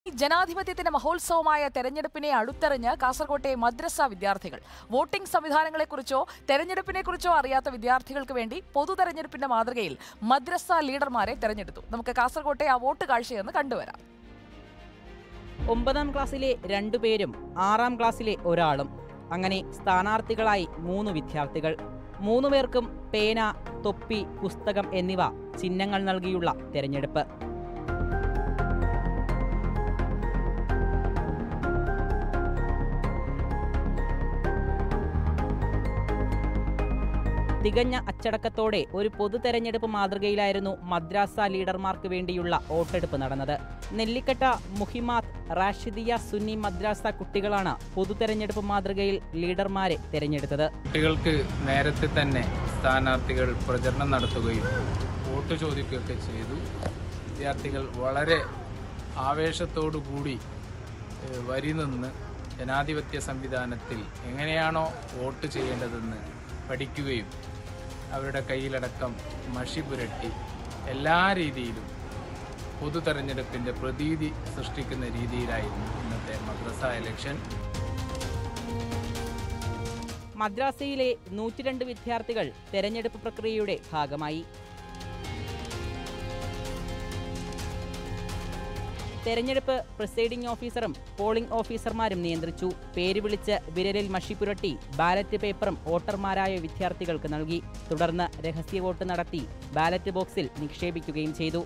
ജനാധിപത്യത്തിന്റെ മഹോത്സവമായ തെരഞ്ഞെടുപ്പിനെ അടുത്തെറിഞ്ഞ് കാസർകോട്ടെ മദ്രസ വിദ്യാർത്ഥികൾ വോട്ടിംഗ് സംവിധാനങ്ങളെക്കുറിച്ചോ തെരഞ്ഞെടുപ്പിനെക്കുറിച്ചോ അറിയാത്ത വിദ്യാർത്ഥികൾക്ക് വേണ്ടി പൊതു തെരഞ്ഞെടുപ്പിന്റെ മാതൃകയിൽ മദ്രസ ലീഡർമാരെ തെരഞ്ഞെടുത്തു നമുക്ക് കാസർകോട്ടെ ആ വോട്ട് കാഴ്ചയെന്ന് കണ്ടുവരാം ഒമ്പതാം ക്ലാസ്സിലെ രണ്ടുപേരും ആറാം ക്ലാസ്സിലെ ഒരാളും അങ്ങനെ സ്ഥാനാർത്ഥികളായി മൂന്ന് വിദ്യാർത്ഥികൾ മൂന്നു പേർക്കും പേന തൊപ്പി പുസ്തകം എന്നിവ ചിഹ്നങ്ങൾ നൽകിയുള്ള തെരഞ്ഞെടുപ്പ് തികഞ്ഞ അച്ചടക്കത്തോടെ ഒരു പൊതു തെരഞ്ഞെടുപ്പ് മാതൃകയിലായിരുന്നു മദ്രാസ ലീഡർമാർക്ക് വേണ്ടിയുള്ള വോട്ടെടുപ്പ് നടന്നത് നെല്ലിക്കട്ട മുഹിമാത്ത് റാഷിദിയ സുന്നി മദ്രാസ കുട്ടികളാണ് പൊതു തെരഞ്ഞെടുപ്പ് മാതൃകയിൽ ലീഡർമാരെ തെരഞ്ഞെടുത്തത് കുട്ടികൾക്ക് നേരത്തെ തന്നെ സ്ഥാനാർത്ഥികൾ പ്രചരണം നടത്തുകയും വോട്ട് ചോദിക്കുകയൊക്കെ ചെയ്തു വിദ്യാർത്ഥികൾ വളരെ ആവേശത്തോടു കൂടി ഏഹ്, വരി നിന്ന് ജനാധിപത്യ സംവിധാനത്തിൽ എങ്ങനെയാണോ വോട്ട് ചെയ്യേണ്ടതെന്ന് പഠിക്കുകയും അവരുടെ കയ്യിലടക്കം മഷി പുരട്ടി എല്ലാ രീതിയിലും പൊതു തെരഞ്ഞെടുപ്പിൻ്റെ പ്രതീതി സൃഷ്ടിക്കുന്ന രീതിയിലായിരുന്നു ഇന്നത്തെ മദ്രസ ഇലക്ഷൻ മദ്രാസയിലെ നൂറ്റിരണ്ട് വിദ്യാർത്ഥികൾ തെരഞ്ഞെടുപ്പ് പ്രക്രിയയുടെ ഭാഗമായി തെരഞ്ഞെടുപ്പ് പ്രിസൈഡിംഗ് ഓഫീസറും പോളിംഗ് ഓഫീസർമാരും നിയന്ത്രിച്ചു പേര് വിളിച്ച് വിരലിൽ മഷി പുരട്ടി ബാലറ്റ് പേപ്പറും വോട്ടർമാരായ വിദ്യാർത്ഥികൾക്ക് നൽകി തുടർന്ന് രഹസ്യ വോട്ട് നടത്തി ബാലറ്റ് ബോക്സിൽ നിക്ഷേപിക്കുകയും ചെയ്തു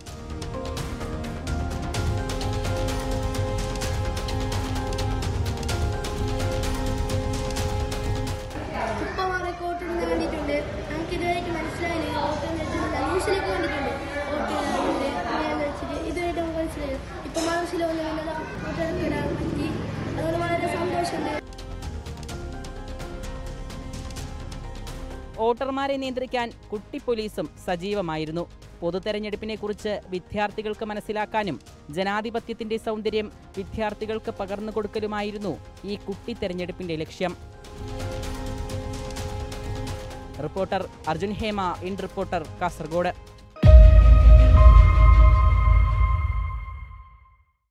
ഉപ്പമാർക്ക് വോട്ടിടുന്ന കണ്ടിട്ടുണ്ട് നമുക്ക് ഇതുവരെയായിട്ട് മനസ്സിലായില്ല വോട്ട് എന്നിട്ട് ന്യൂസിലൊക്കെ കണ്ടിട്ടുണ്ട് വോട്ട് ഇടാറുണ്ട് അങ്ങനെയാന്ന് വെച്ചിട്ട് ഇതുവരെയായിട്ട് നമുക്ക് മനസ്സിലായില്ല ഇപ്പം മനസ്സിൽ വന്ന് പിന്നെ വോട്ടെടുപ്പിടാൻ പറ്റി അതുകൊണ്ട് വളരെ സന്തോഷമുണ്ട് വോട്ടർമാരെ നിയന്ത്രിക്കാൻ കുട്ടി പോലീസും സജീവമായിരുന്നു പൊതു തെരഞ്ഞെടുപ്പിനെ കുറിച്ച് വിദ്യാർത്ഥികൾക്ക് മനസ്സിലാക്കാനും ജനാധിപത്യത്തിന്റെ സൗന്ദര്യം വിദ്യാർത്ഥികൾക്ക് പകർന്നു കൊടുക്കലുമായിരുന്നു ഈ കുട്ടി തെരഞ്ഞെടുപ്പിന്റെ ലക്ഷ്യം reporter Arjun Hema in reporter Kasaragod